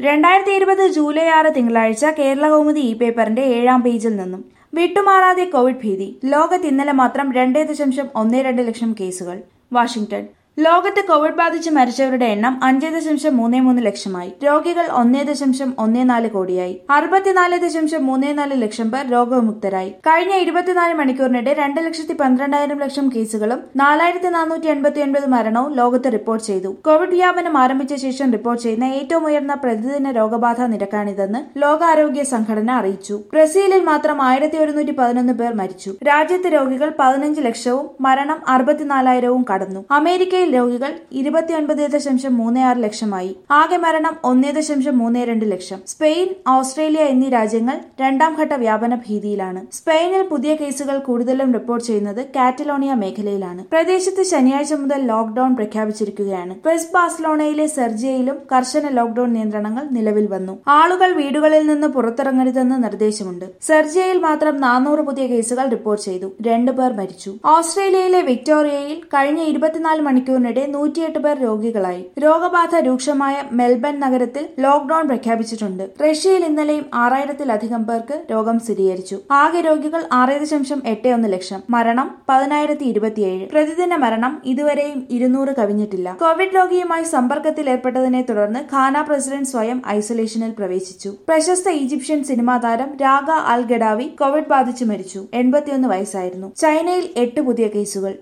രണ്ടായിരത്തി ഇരുപത് ജൂലൈ ആറ് തിങ്കളാഴ്ച കേരള കൗമുദി ഇ പേപ്പറിന്റെ ഏഴാം പേജിൽ നിന്നും വിട്ടുമാറാതെ കോവിഡ് ഭീതി ലോകത്ത് ഇന്നലെ മാത്രം രണ്ടേ ദശാംശം ഒന്ന് രണ്ട് ലക്ഷം കേസുകൾ വാഷിംഗ്ടൺ ലോകത്ത് കോവിഡ് ബാധിച്ച് മരിച്ചവരുടെ എണ്ണം അഞ്ച് ദശാംശം മൂന്ന് മൂന്ന് ലക്ഷമായി രോഗികൾ ഒന്നേ ദശാംശം ഒന്നേ നാല് കോടിയായി അറുപത്തിനാല് ദശാംശം മൂന്ന് നാല് ലക്ഷം പേർ രോഗവിമുക്തരായി കഴിഞ്ഞ ഇരുപത്തിനാല് മണിക്കൂറിനിടെ രണ്ട് ലക്ഷത്തി പന്ത്രണ്ടായിരം ലക്ഷം കേസുകളും നാലായിരത്തി നാനൂറ്റി എൺപത്തി ഒൻപത് മരണവും ലോകത്ത് റിപ്പോർട്ട് ചെയ്തു കോവിഡ് വ്യാപനം ആരംഭിച്ച ശേഷം റിപ്പോർട്ട് ചെയ്യുന്ന ഏറ്റവും ഉയർന്ന പ്രതിദിന രോഗബാധ നിരക്കാണിതെന്ന് ലോകാരോഗ്യ സംഘടന അറിയിച്ചു ബ്രസീലിൽ മാത്രം ആയിരത്തി ഒരുന്നൂറ്റി പതിനൊന്ന് പേർ മരിച്ചു രാജ്യത്തെ രോഗികൾ പതിനഞ്ച് ലക്ഷവും മരണം അറുപത്തിനാലായിരവും കടന്നു അമേരിക്കയിൽ രോഗികൾ ഇരുപത്തിയൊൻപത് ദശാംശം മൂന്ന് ആറ് ലക്ഷമായി ആകെ മരണം ഒന്നേ ദശാംശം മൂന്ന് രണ്ട് ലക്ഷം സ്പെയിൻ ഓസ്ട്രേലിയ എന്നീ രാജ്യങ്ങൾ രണ്ടാം ഘട്ട വ്യാപന ഭീതിയിലാണ് സ്പെയിനിൽ പുതിയ കേസുകൾ കൂടുതലും റിപ്പോർട്ട് ചെയ്യുന്നത് കാറ്റലോണിയ മേഖലയിലാണ് പ്രദേശത്ത് ശനിയാഴ്ച മുതൽ ലോക്ഡൌൺ പ്രഖ്യാപിച്ചിരിക്കുകയാണ് വെസ്റ്റ് ബാഴ്സലോണയിലെ സെർജിയയിലും കർശന ലോക്ഡൌൺ നിയന്ത്രണങ്ങൾ നിലവിൽ വന്നു ആളുകൾ വീടുകളിൽ നിന്ന് പുറത്തിറങ്ങരുതെന്ന് നിർദ്ദേശമുണ്ട് സെർജിയയിൽ മാത്രം നാനൂറ് പുതിയ കേസുകൾ റിപ്പോർട്ട് ചെയ്തു രണ്ടു പേർ മരിച്ചു ഓസ്ട്രേലിയയിലെ വിക്ടോറിയയിൽ കഴിഞ്ഞ ഇരുപത്തിനാല് മണിക്കൂറിനിടെ നൂറ്റിയെട്ട് പേർ രോഗികളായി രോഗബാധ രൂക്ഷമായ മെൽബൺ നഗരത്തിൽ ലോക്ഡൌൺ പ്രഖ്യാപിച്ചിട്ടുണ്ട് റഷ്യയിൽ ഇന്നലെയും ആറായിരത്തിലധികം പേർക്ക് രോഗം സ്ഥിരീകരിച്ചു ആകെ രോഗികൾ ആറ് ദശാംശം എട്ട് ഒന്ന് ലക്ഷം മരണം പതിനായിരത്തി ഇരുപത്തിയേഴ് പ്രതിദിന മരണം ഇതുവരെയും ഇരുന്നൂറ് കവിഞ്ഞിട്ടില്ല കോവിഡ് രോഗിയുമായി സമ്പർക്കത്തിൽ ഏർപ്പെട്ടതിനെ തുടർന്ന് ഖാന പ്രസിഡന്റ് സ്വയം ഐസൊലേഷനിൽ പ്രവേശിച്ചു പ്രശസ്ത ഈജിപ്ഷ്യൻ സിനിമാ താരം രാഗ അൽ ഗഡാവി കോവിഡ് ബാധിച്ച് മരിച്ചു എൺപത്തിയൊന്ന് വയസ്സായിരുന്നു ചൈനയിൽ എട്ട് പുതിയ കേസുകൾ